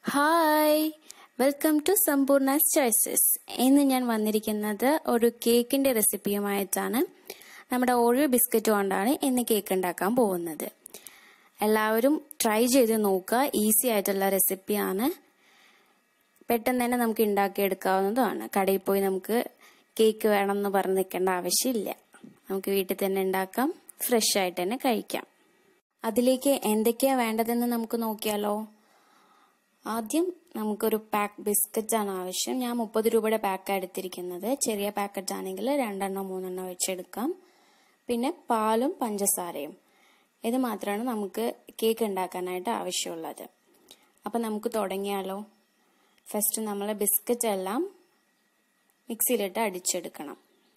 hi welcome to Sampoorna choices ഇന്ന് ഞാൻ വന്നിരിക്കുന്നത് ഒരു കേക്കിന്റെ റെസിപ്പിയുമായിട്ടാണ് നമ്മുടെ ഓറിയോ ബിസ്ക്കറ്റ് കൊണ്ടാണ് ഇന്ന് കേക്ക് ഉണ്ടാക്കാൻ പോകുന്നത് എല്ലാവരും ട്രൈ ചെയ്ത് നോക്കുക ഈസി ആയിട്ടുള്ള റെസിപ്പിയാണ് പെട്ടെന്ന് തന്നെ നമുക്ക് ഉണ്ടാക്കിയെടുക്കാവുന്നതുമാണ് കടയിൽ പോയി നമുക്ക് കേക്ക് വേണമെന്ന് പറഞ്ഞ് നിൽക്കേണ്ട ആവശ്യമില്ല നമുക്ക് വീട്ടിൽ തന്നെ ഉണ്ടാക്കാം ഫ്രഷ് ആയിട്ട് തന്നെ കഴിക്കാം അതിലേക്ക് എന്തൊക്കെയാ വേണ്ടതെന്ന് നമുക്ക് നോക്കിയാലോ ആദ്യം നമുക്കൊരു പാക്ക് ബിസ്ക്കറ്റ് ആണ് ആവശ്യം ഞാൻ മുപ്പത് രൂപയുടെ പാക്കാണ് എടുത്തിരിക്കുന്നത് ചെറിയ പാക്കറ്റ് ആണെങ്കിൽ രണ്ടെണ്ണോ മൂന്നെണ്ണോ വെച്ചെടുക്കാം പിന്നെ പാലും പഞ്ചസാരയും ഇത് മാത്രമാണ് നമുക്ക് കേക്ക് ഉണ്ടാക്കാനായിട്ട് ആവശ്യമുള്ളത് അപ്പം നമുക്ക് തുടങ്ങിയാലോ ഫസ്റ്റ് നമ്മൾ ബിസ്ക്കറ്റ് എല്ലാം മിക്സിയിലിട്ട് അടിച്ചെടുക്കണം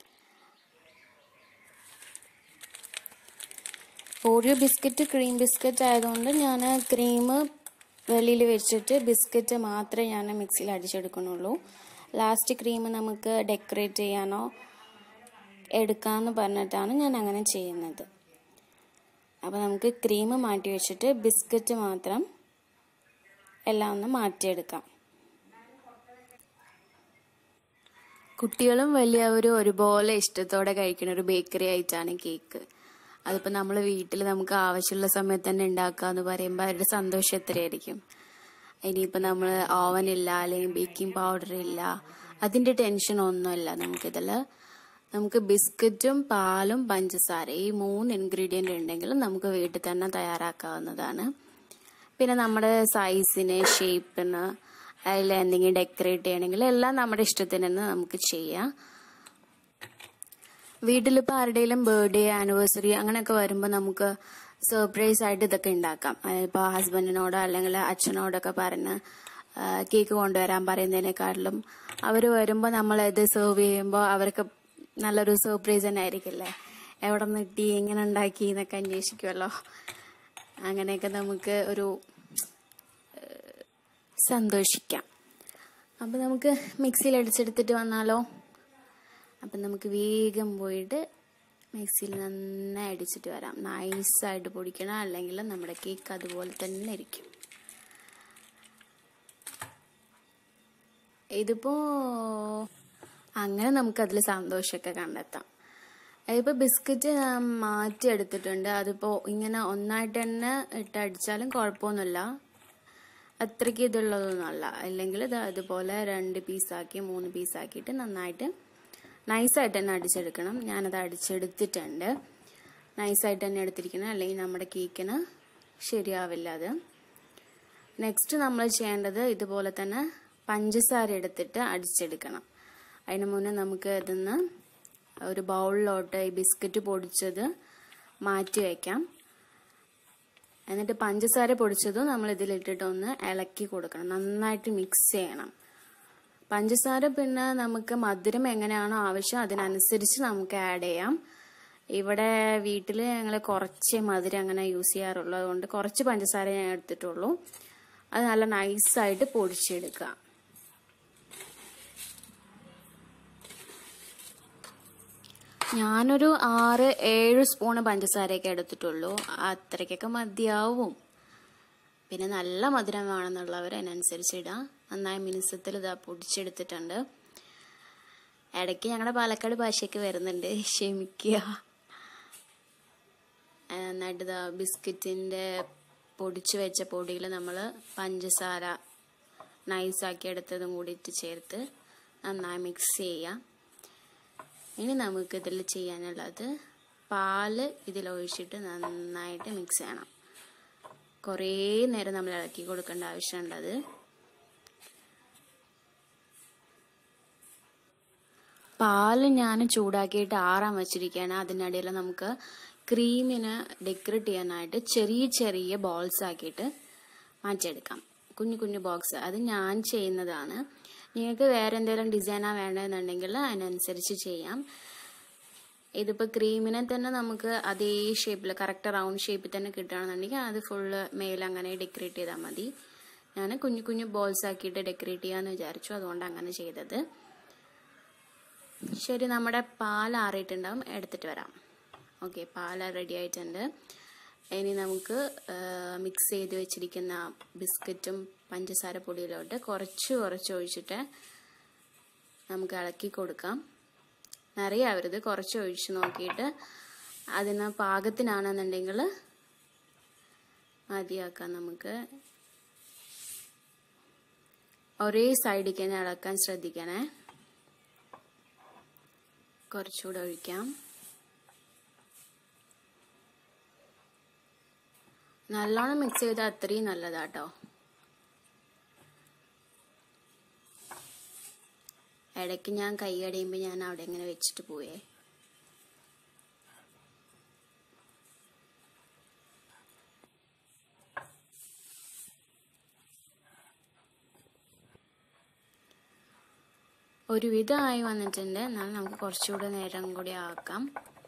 ഓറിയോ ബിസ്ക്കറ്റ് ക്രീം ബിസ്ക്കറ്റ് ആയതുകൊണ്ട് ഞാൻ ക്രീം വെളിയിൽ വെച്ചിട്ട് ബിസ്ക്കറ്റ് മാത്രമേ ഞാൻ മിക്സിയിൽ അടിച്ചെടുക്കണുള്ളൂ ലാസ്റ്റ് ക്രീം നമുക്ക് ഡെക്കറേറ്റ് ചെയ്യാനോ എടുക്കാമെന്ന് പറഞ്ഞിട്ടാണ് ഞാൻ അങ്ങനെ ചെയ്യുന്നത് അപ്പോൾ നമുക്ക് ക്രീം മാറ്റി വെച്ചിട്ട് ബിസ്ക്കറ്റ് മാത്രം എല്ലാം ഒന്ന് മാറ്റിയെടുക്കാം കുട്ടികളും വലിയവരും ഒരുപോലെ ഇഷ്ടത്തോടെ കഴിക്കുന്ന ഒരു ബേക്കറി ആയിട്ടാണ് കേക്ക് അതിപ്പോൾ നമ്മൾ വീട്ടിൽ നമുക്ക് ആവശ്യമുള്ള സമയത്ത് തന്നെ ഉണ്ടാക്കാന്ന് പറയുമ്പോൾ അവരുടെ സന്തോഷം എത്രയായിരിക്കും ഇനിയിപ്പോൾ നമ്മൾ ഓവൻ ഇല്ല അല്ലെങ്കിൽ ബേക്കിംഗ് പൗഡർ ഇല്ല അതിൻ്റെ ടെൻഷൻ ഒന്നുമില്ല നമുക്കിതിൽ നമുക്ക് ബിസ്ക്കറ്റും പാലും പഞ്ചസാര ഈ മൂന്ന് ഇൻഗ്രീഡിയൻ്റ് ഉണ്ടെങ്കിൽ നമുക്ക് വീട്ടിൽ തന്നെ തയ്യാറാക്കാവുന്നതാണ് പിന്നെ നമ്മുടെ സൈസിന് ഷേപ്പിന് അതിൽ എന്തെങ്കിലും ഡെക്കറേറ്റ് ചെയ്യണമെങ്കിൽ എല്ലാം നമ്മുടെ ഇഷ്ടത്തിന് തന്നെ നമുക്ക് ചെയ്യാം വീട്ടിലിപ്പോൾ ആരുടെയും ബർത്ത്ഡേ ആനിവേഴ്സറി അങ്ങനെയൊക്കെ വരുമ്പോൾ നമുക്ക് സർപ്രൈസ് ആയിട്ട് ഇതൊക്കെ ഉണ്ടാക്കാം ഇപ്പോൾ ഹസ്ബൻഡിനോടോ അല്ലെങ്കിൽ അച്ഛനോടൊക്കെ പറഞ്ഞ് കേക്ക് കൊണ്ടുവരാൻ പറയുന്നതിനേക്കാട്ടിലും അവർ വരുമ്പോൾ നമ്മൾ ഇത് സെർവ് ചെയ്യുമ്പോൾ അവർക്ക് നല്ലൊരു സർപ്രൈസ് തന്നെ ആയിരിക്കില്ലേ എവിടെ നിന്ന് കിട്ടി എങ്ങനെ ഉണ്ടാക്കി എന്നൊക്കെ അന്വേഷിക്കുമല്ലോ അങ്ങനെയൊക്കെ നമുക്ക് ഒരു സന്തോഷിക്കാം അപ്പോൾ നമുക്ക് മിക്സിയിൽ അടിച്ചെടുത്തിട്ട് വന്നാലോ അപ്പം നമുക്ക് വേഗം പോയിട്ട് മിക്സിയിൽ നന്നായി അടിച്ചിട്ട് വരാം നൈസായിട്ട് പൊടിക്കണം അല്ലെങ്കിൽ നമ്മുടെ കേക്ക് അതുപോലെ തന്നെ ഇരിക്കും ഇതിപ്പോ അങ്ങനെ നമുക്കതിൽ സന്തോഷമൊക്കെ കണ്ടെത്താം അതിപ്പോൾ ബിസ്ക്കറ്റ് മാറ്റി എടുത്തിട്ടുണ്ട് അതിപ്പോൾ ഇങ്ങനെ ഒന്നായിട്ട് തന്നെ ഇട്ടടിച്ചാലും കുഴപ്പമൊന്നുമില്ല അത്രയ്ക്ക് ഇതുള്ളതൊന്നുമല്ല അല്ലെങ്കിൽ ഇത് അതുപോലെ രണ്ട് പീസാക്കി മൂന്ന് പീസാക്കിയിട്ട് നന്നായിട്ട് നൈസായിട്ട് തന്നെ അടിച്ചെടുക്കണം ഞാനത് അടിച്ചെടുത്തിട്ടുണ്ട് നൈസായിട്ട് തന്നെ എടുത്തിരിക്കണം അല്ലെങ്കിൽ നമ്മുടെ കേക്കിന് ശരിയാവില്ല അത് നെക്സ്റ്റ് നമ്മൾ ചെയ്യേണ്ടത് ഇതുപോലെ തന്നെ പഞ്ചസാര എടുത്തിട്ട് അടിച്ചെടുക്കണം അതിന് മുന്നേ നമുക്ക് ഇതിന്ന് ഒരു ബൗളിലോട്ട് ഈ ബിസ്ക്കറ്റ് പൊടിച്ചത് മാറ്റി വയ്ക്കാം എന്നിട്ട് പഞ്ചസാര പൊടിച്ചതും നമ്മൾ ഇതിലിട്ടിട്ട് ഒന്ന് ഇളക്കി കൊടുക്കണം നന്നായിട്ട് മിക്സ് ചെയ്യണം പഞ്ചസാര പിന്നെ നമുക്ക് മധുരം എങ്ങനെയാണോ ആവശ്യം അതിനനുസരിച്ച് നമുക്ക് ആഡ് ചെയ്യാം ഇവിടെ വീട്ടിൽ ഞങ്ങൾ കുറച്ച് മധുരം അങ്ങനെ യൂസ് ചെയ്യാറുള്ളൂ അതുകൊണ്ട് കുറച്ച് പഞ്ചസാര ഞാൻ എടുത്തിട്ടുള്ളൂ അത് നല്ല നൈസായിട്ട് പൊടിച്ചെടുക്കുക ഞാനൊരു ആറ് ഏഴ് സ്പൂണ് പഞ്ചസാരയൊക്കെ എടുത്തിട്ടുള്ളൂ അത്രയ്ക്കൊക്കെ മതിയാവും പിന്നെ നല്ല മധുരം വേണമെന്നുള്ളവർ അതിനനുസരിച്ച് ഇടാം നന്നായി മിനുസത്തിൽ ഇതാ പൊടിച്ചെടുത്തിട്ടുണ്ട് ഇടയ്ക്ക് ഞങ്ങളുടെ പാലക്കാട് ഭാഷയൊക്കെ വരുന്നുണ്ട് ക്ഷമിക്കുക എന്നിട്ട് ഇതാ ബിസ്ക്കറ്റിൻ്റെ പൊടിച്ചു വെച്ച പൊടിയിൽ നമ്മൾ പഞ്ചസാര നൈസാക്കി എടുത്തതും കൂടിയിട്ട് ചേർത്ത് നന്നായി മിക്സ് ചെയ്യാം ഇനി നമുക്ക് ഇതിൽ ചെയ്യാനുള്ളത് പാല് ഇതിലൊഴിച്ചിട്ട് നന്നായിട്ട് മിക്സ് ചെയ്യണം കുറേ നേരം നമ്മൾ ഇളക്കി കൊടുക്കേണ്ട ആവശ്യമുണ്ടത് പാല് ഞാൻ ചൂടാക്കിയിട്ട് ആറാൻ വെച്ചിരിക്കുകയാണ് അതിനിടയിൽ നമുക്ക് ക്രീമിന് ഡെക്കറേറ്റ് ചെയ്യാനായിട്ട് ചെറിയ ചെറിയ ബോൾസ് ആക്കിയിട്ട് മാറ്റിയെടുക്കാം കുഞ്ഞു കുഞ്ഞു ബോക്സ് അത് ഞാൻ ചെയ്യുന്നതാണ് നിങ്ങൾക്ക് വേറെ എന്തെങ്കിലും ഡിസൈനാണ് വേണ്ടതെന്നുണ്ടെങ്കിൽ അതിനനുസരിച്ച് ചെയ്യാം ഇതിപ്പോൾ ക്രീമിനെ തന്നെ നമുക്ക് അതേ ഷേപ്പിൽ കറക്റ്റ് റൗണ്ട് ഷേപ്പിൽ തന്നെ കിട്ടുകയാണെന്നുണ്ടെങ്കിൽ അത് ഫുള്ള് മേലങ്ങനെ ഡെക്കറേറ്റ് ചെയ്താൽ മതി ഞാൻ കുഞ്ഞു കുഞ്ഞു ബോൾസ് ആക്കിയിട്ട് ഡെക്കറേറ്റ് ചെയ്യാമെന്ന് വിചാരിച്ചു അതുകൊണ്ട് അങ്ങനെ ചെയ്തത് ശരി നമ്മുടെ പാൽ ആറിയിട്ടുണ്ടാവും എടുത്തിട്ട് വരാം ഓക്കെ പാൽ റെഡി ആയിട്ടുണ്ട് ഇനി നമുക്ക് മിക്സ് ചെയ്ത് വെച്ചിരിക്കുന്ന ബിസ്ക്കറ്റും പഞ്ചസാര പൊടിയിലോട്ട് കുറച്ച് കുറച്ച് ഒഴിച്ചിട്ട് നമുക്ക് ഇളക്കി കൊടുക്കാം നിറയാവരുത് കുറച്ച് ഒഴിച്ച് നോക്കിയിട്ട് അതിന് പാകത്തിനാണെന്നുണ്ടെങ്കിൽ മതിയാക്കാം നമുക്ക് ഒരേ സൈഡിലേക്ക് തന്നെ ഇളക്കാൻ ശ്രദ്ധിക്കണേ കുറച്ചുകൂടെ ഒഴിക്കാം നല്ലോണം മിക്സ് ചെയ്താൽ അത്രയും നല്ലതാട്ടോ ഇടയ്ക്ക് ഞാൻ കൈ അടിയുമ്പോൾ ഞാൻ അവിടെ ഇങ്ങനെ വെച്ചിട്ട് പോയേ ഒരുവിധമായി വന്നിട്ടുണ്ട് എന്നാൽ നമുക്ക് കുറച്ചുകൂടെ നേരം കൂടി ആക്കാം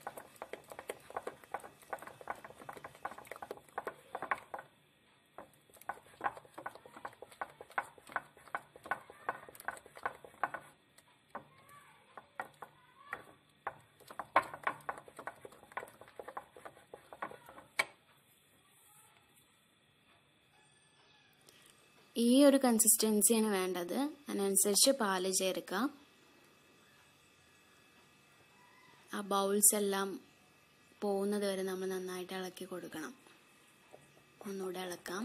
ഈ ഒരു കൺസിസ്റ്റൻസിയാണ് വേണ്ടത് അതിനനുസരിച്ച് പാല് ചേർക്കാം ആ ബൗൾസ് എല്ലാം പോകുന്നത് വരെ നമ്മൾ നന്നായിട്ട് ഇളക്കി കൊടുക്കണം ഒന്നുകൂടെ ഇളക്കാം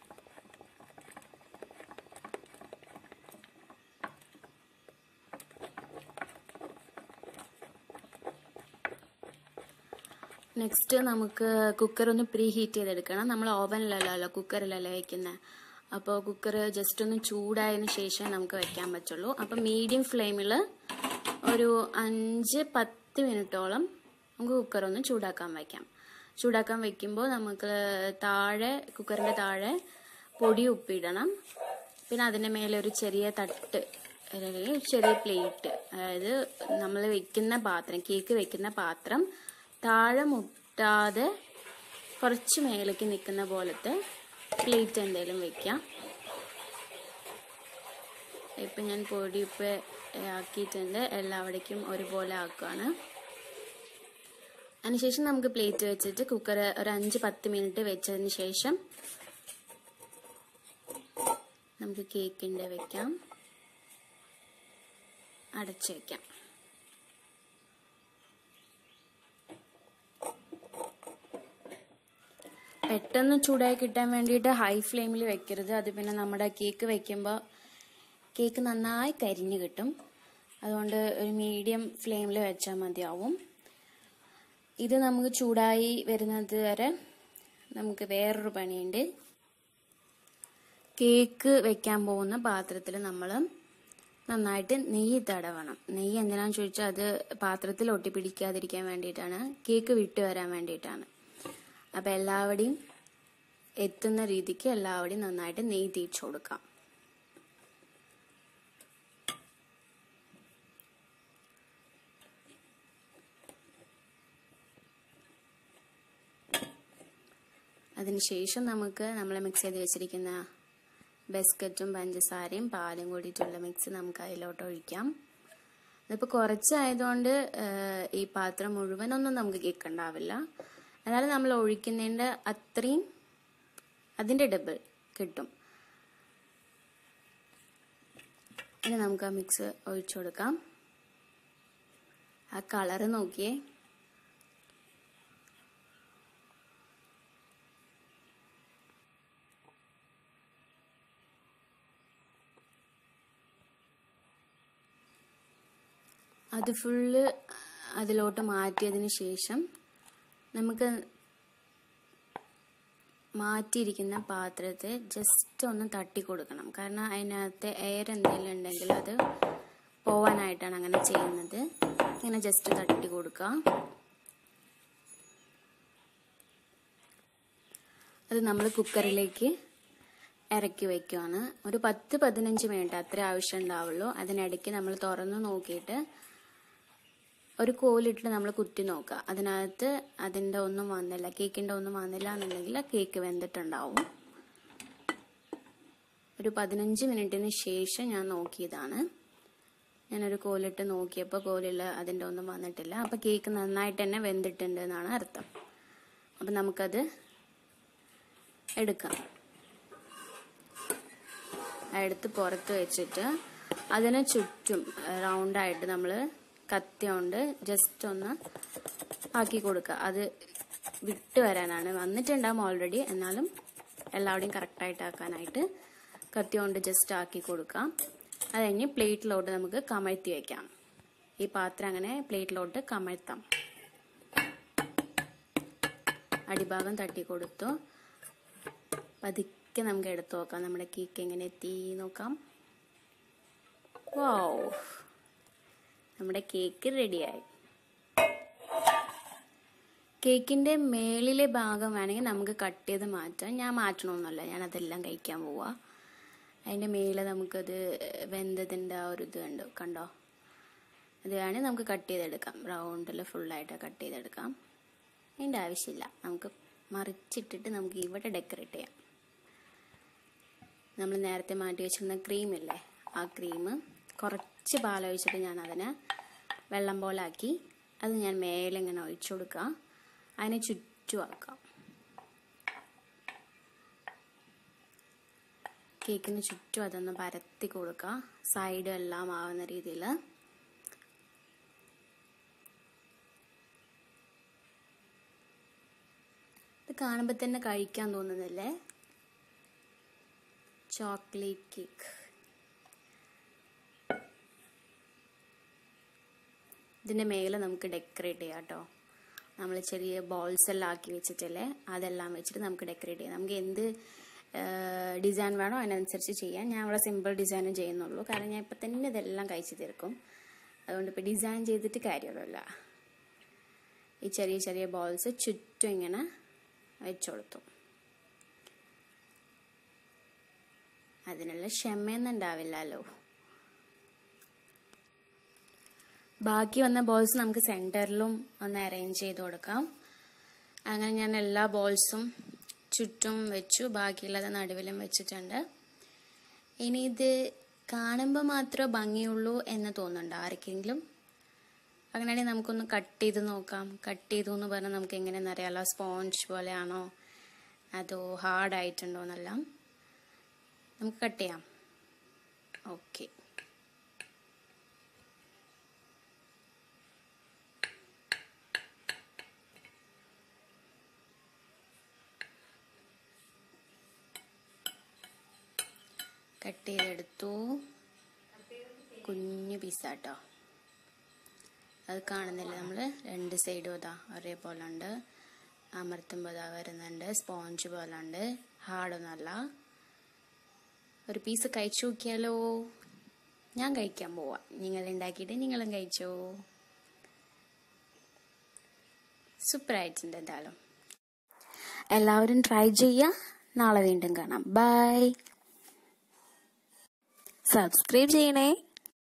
നെക്സ്റ്റ് നമുക്ക് കുക്കർ ഒന്ന് പ്രീ ഹീറ്റ് ചെയ്തെടുക്കണം നമ്മൾ ഓവനിലല്ലോ കുക്കറിലല്ലേ വെക്കുന്നത് അപ്പോൾ കുക്കർ ജസ്റ്റ് ഒന്ന് ചൂടായതിനു ശേഷം നമുക്ക് വെക്കാൻ പറ്റുള്ളൂ അപ്പോൾ മീഡിയം ഫ്ലെയിമിൽ ഒരു അഞ്ച് പത്ത് മിനിറ്റോളം നമുക്ക് കുക്കർ ഒന്ന് ചൂടാക്കാൻ വയ്ക്കാം ചൂടാക്കാൻ വെക്കുമ്പോൾ നമുക്ക് താഴെ കുക്കറിൻ്റെ താഴെ പൊടി ഉപ്പിടണം പിന്നെ അതിൻ്റെ മേലെ ഒരു ചെറിയ തട്ട് അല്ലെങ്കിൽ ചെറിയ പ്ലേറ്റ് അതായത് നമ്മൾ വെക്കുന്ന പാത്രം കേക്ക് വെക്കുന്ന പാത്രം താഴെ മുട്ടാതെ കുറച്ച് മേലേക്ക് നിൽക്കുന്ന പോലത്തെ പ്ലേറ്റ് എന്തെങ്കിലും വെക്കാം ഇപ്പം ഞാൻ പൊടി ഉപ്പ് ആക്കിയിട്ടുണ്ട് എല്ലാവിടേക്കും ഒരുപോലെ ആക്കുകയാണ് അതിനുശേഷം നമുക്ക് പ്ലേറ്റ് വെച്ചിട്ട് കുക്കർ ഒരു അഞ്ച് പത്ത് മിനിറ്റ് വെച്ചതിന് ശേഷം നമുക്ക് കേക്കിൻ്റെ വെക്കാം അടച്ചു വെക്കാം പെട്ടെന്ന് ചൂടായി കിട്ടാൻ വേണ്ടിയിട്ട് ഹൈ ഫ്ലെയിമിൽ വെക്കരുത് അത് പിന്നെ നമ്മുടെ കേക്ക് വെക്കുമ്പോൾ കേക്ക് നന്നായി കരിഞ്ഞു കിട്ടും അതുകൊണ്ട് ഒരു മീഡിയം ഫ്ലെയിമിൽ വെച്ചാൽ മതിയാവും ഇത് നമുക്ക് ചൂടായി വരുന്നത് വരെ നമുക്ക് വേറൊരു പണിയുണ്ട് കേക്ക് വെക്കാൻ പോകുന്ന പാത്രത്തിൽ നമ്മൾ നന്നായിട്ട് നെയ്യ് തടവണം നെയ്യ് എന്തിനാന്ന് ചോദിച്ചാൽ അത് പാത്രത്തിൽ ഒട്ടിപ്പിടിക്കാതിരിക്കാൻ വേണ്ടിയിട്ടാണ് കേക്ക് വിട്ടു വരാൻ വേണ്ടിയിട്ടാണ് അപ്പം എല്ലാവരുടെയും എത്തുന്ന രീതിക്ക് എല്ലാവരുടെയും നന്നായിട്ട് നെയ്യ് തേച്ച് കൊടുക്കാം അതിനുശേഷം നമുക്ക് നമ്മൾ മിക്സ് ചെയ്ത് വെച്ചിരിക്കുന്ന ബിസ്ക്കറ്റും പഞ്ചസാരയും പാലും കൂടിയിട്ടുള്ള മിക്സ് നമുക്ക് അതിലോട്ട് ഒഴിക്കാം ഇതിപ്പോൾ കുറച്ചായതുകൊണ്ട് ഈ പാത്രം മുഴുവനൊന്നും നമുക്ക് കേക്ക് ഉണ്ടാവില്ല എന്നാലും നമ്മൾ ഒഴിക്കുന്നതിൻ്റെ അത്രയും അതിൻ്റെ ഡബിൾ കിട്ടും ഇനി നമുക്ക് ആ മിക്സ് ഒഴിച്ചു കൊടുക്കാം ആ കളറ് നോക്കിയേ അത് ഫുള്ള് അതിലോട്ട് മാറ്റിയതിന് ശേഷം നമുക്ക് മാറ്റിയിരിക്കുന്ന പാത്രത്തെ ജസ്റ്റ് ഒന്ന് തട്ടി കൊടുക്കണം കാരണം അതിനകത്ത് എയർ എന്തെങ്കിലും ഉണ്ടെങ്കിൽ അത് പോവാനായിട്ടാണ് അങ്ങനെ ചെയ്യുന്നത് ഇങ്ങനെ ജസ്റ്റ് തട്ടി കൊടുക്കുക അത് നമ്മൾ കുക്കറിലേക്ക് ഇറക്കി വെക്കുവാണ് ഒരു പത്ത് പതിനഞ്ച് മിനിറ്റ് അത്ര ആവശ്യം ഉണ്ടാവുള്ളൂ അതിനിടയ്ക്ക് നമ്മൾ തുറന്നു നോക്കിയിട്ട് ഒരു കോലിട്ട് നമ്മൾ കുത്തി നോക്കുക അതിനകത്ത് അതിൻ്റെ ഒന്നും വന്നില്ല കേക്കിൻ്റെ ഒന്നും വന്നില്ല എന്നുണ്ടെങ്കിൽ കേക്ക് വെന്തിട്ടുണ്ടാവും ഒരു പതിനഞ്ച് മിനിറ്റിന് ശേഷം ഞാൻ നോക്കിയതാണ് ഞാനൊരു കോലിട്ട് നോക്കിയപ്പോൾ കോലിൽ അതിൻ്റെ ഒന്നും വന്നിട്ടില്ല അപ്പോൾ കേക്ക് നന്നായിട്ട് തന്നെ വെന്തിട്ടുണ്ട് എന്നാണ് അർത്ഥം അപ്പം നമുക്കത് എടുക്കാം എടുത്ത് പുറത്ത് വെച്ചിട്ട് അതിന് ചുറ്റും റൗണ്ടായിട്ട് നമ്മൾ കത്തി കൊണ്ട് ജസ്റ്റ് ഒന്ന് ആക്കി കൊടുക്കുക അത് വിട്ട് വരാനാണ് വന്നിട്ടുണ്ടാവും ഓൾറെഡി എന്നാലും എല്ലാവരുടെയും കറക്റ്റായിട്ട് ആക്കാനായിട്ട് കത്തി കൊണ്ട് ജസ്റ്റ് ആക്കി കൊടുക്കാം അത് കഴിഞ്ഞ് പ്ലേറ്റിലോട്ട് നമുക്ക് കമഴ്ത്തി വയ്ക്കാം ഈ പാത്രം അങ്ങനെ പ്ലേറ്റിലോട്ട് കമഴ്ത്താം അടിഭാഗം തട്ടി കൊടുത്തു പതുക്കെ നമുക്ക് എടുത്തു നോക്കാം നമ്മുടെ കേക്ക് എങ്ങനെ എത്തി നോക്കാം വാവ് നമ്മുടെ കേക്ക് റെഡിയായി കേക്കിന്റെ മേളിലെ ഭാഗം വേണമെങ്കിൽ നമുക്ക് കട്ട് ചെയ്ത് മാറ്റാം ഞാൻ മാറ്റണമെന്നല്ല ഞാൻ അതെല്ലാം കഴിക്കാൻ പോവാ അതിന്റെ മേലെ നമുക്കത് വെന്തതിന്റെ ആ ഒരു ഇത് കണ്ടോ കണ്ടോ അത് വേണമെങ്കിൽ നമുക്ക് കട്ട് ചെയ്തെടുക്കാം റൗണ്ടിൽ ഫുള്ളായിട്ട് കട്ട് ചെയ്തെടുക്കാം അതിൻ്റെ ആവശ്യമില്ല നമുക്ക് മറിച്ചിട്ടിട്ട് നമുക്ക് ഇവിടെ ഡെക്കറേറ്റ് ചെയ്യാം നമ്മൾ നേരത്തെ മാറ്റി വെച്ചിരുന്ന ക്രീമില്ലേ ആ ക്രീം കുറച്ച് പാലൊഴിച്ചിട്ട് ഞാൻ അതിനെ വെള്ളം പോലെ ആക്കി അത് ഞാൻ മേലെ ഇങ്ങനെ ഒഴിച്ചു കൊടുക്കുക അതിനെ ചുറ്റുമാക്കാം കേക്കിന് ചുറ്റും അതൊന്ന് പരത്തി കൊടുക്കുക സൈഡ് എല്ലാം ആവുന്ന രീതിയിൽ ഇത് കാണുമ്പോൾ തന്നെ കഴിക്കാൻ തോന്നുന്നില്ലേ ചോക്ലേറ്റ് കേക്ക് ഇതിൻ്റെ മേലെ നമുക്ക് ഡെക്കറേറ്റ് ചെയ്യാം കേട്ടോ നമ്മൾ ചെറിയ ബോൾസ് എല്ലാം ആക്കി വെച്ചിട്ടില്ലേ അതെല്ലാം വെച്ചിട്ട് നമുക്ക് ഡെക്കറേറ്റ് ചെയ്യാം നമുക്ക് എന്ത് ഡിസൈൻ വേണോ അതിനനുസരിച്ച് ചെയ്യാം ഞാൻ ഇവിടെ സിമ്പിൾ ഡിസൈനും ചെയ്യുന്നുള്ളൂ കാരണം ഞാൻ ഇപ്പം തന്നെ ഇതെല്ലാം കഴിച്ചു തീർക്കും അതുകൊണ്ട് ഇപ്പോൾ ഡിസൈൻ ചെയ്തിട്ട് കാര്യമൊന്നുമില്ല ഈ ചെറിയ ചെറിയ ബോൾസ് ചുറ്റും ഇങ്ങനെ വെച്ചുകൊടുത്തു അതിനുള്ള ക്ഷമയൊന്നും ഉണ്ടാവില്ലല്ലോ ബാക്കി വന്ന ബോൾസ് നമുക്ക് സെൻറ്ററിലും ഒന്ന് അറേഞ്ച് ചെയ്ത് കൊടുക്കാം അങ്ങനെ ഞാൻ എല്ലാ ബോൾസും ചുറ്റും വെച്ചു ബാക്കിയുള്ളത് നടുവിലും വെച്ചിട്ടുണ്ട് ഇനി ഇത് കാണുമ്പോൾ മാത്രമേ ഭംഗിയുള്ളൂ എന്ന് തോന്നുന്നുണ്ട് ആർക്കെങ്കിലും അങ്ങനെയാണെങ്കിൽ നമുക്കൊന്ന് കട്ട് ചെയ്ത് നോക്കാം കട്ട് ചെയ്തു എന്ന് പറഞ്ഞാൽ നമുക്ക് എങ്ങനെയെന്ന് അറിയാലോ സ്പോഞ്ച് പോലെയാണോ അതോ ഹാർഡ് ആയിട്ടുണ്ടോ എന്നെല്ലാം നമുക്ക് കട്ട് ചെയ്യാം ഓക്കെ കട്ട് ചെയ്തെടുത്തു കുഞ്ഞു പീസാട്ടോ അത് കാണുന്നില്ല നമ്മൾ രണ്ട് സൈഡും ഇതാ ഒരേപോലെ ഉണ്ട് അമർത്തുമ്പോൾ ഇതാ വരുന്നുണ്ട് സ്പോഞ്ച് പോലെ ഉണ്ട് ഹാർഡൊന്നുമല്ല ഒരു പീസ് കഴിച്ചു നോക്കിയാലോ ഞാൻ കഴിക്കാൻ പോവാ നിങ്ങൾ ഉണ്ടാക്കിയിട്ട് നിങ്ങളും കഴിച്ചോ സൂപ്പറായിട്ടുണ്ട് എന്തായാലും എല്ലാവരും ട്രൈ ചെയ്യുക നാളെ വീണ്ടും കാണാം ബൈ സബ്സ്ക്രൈബ് ചെയ്യണേ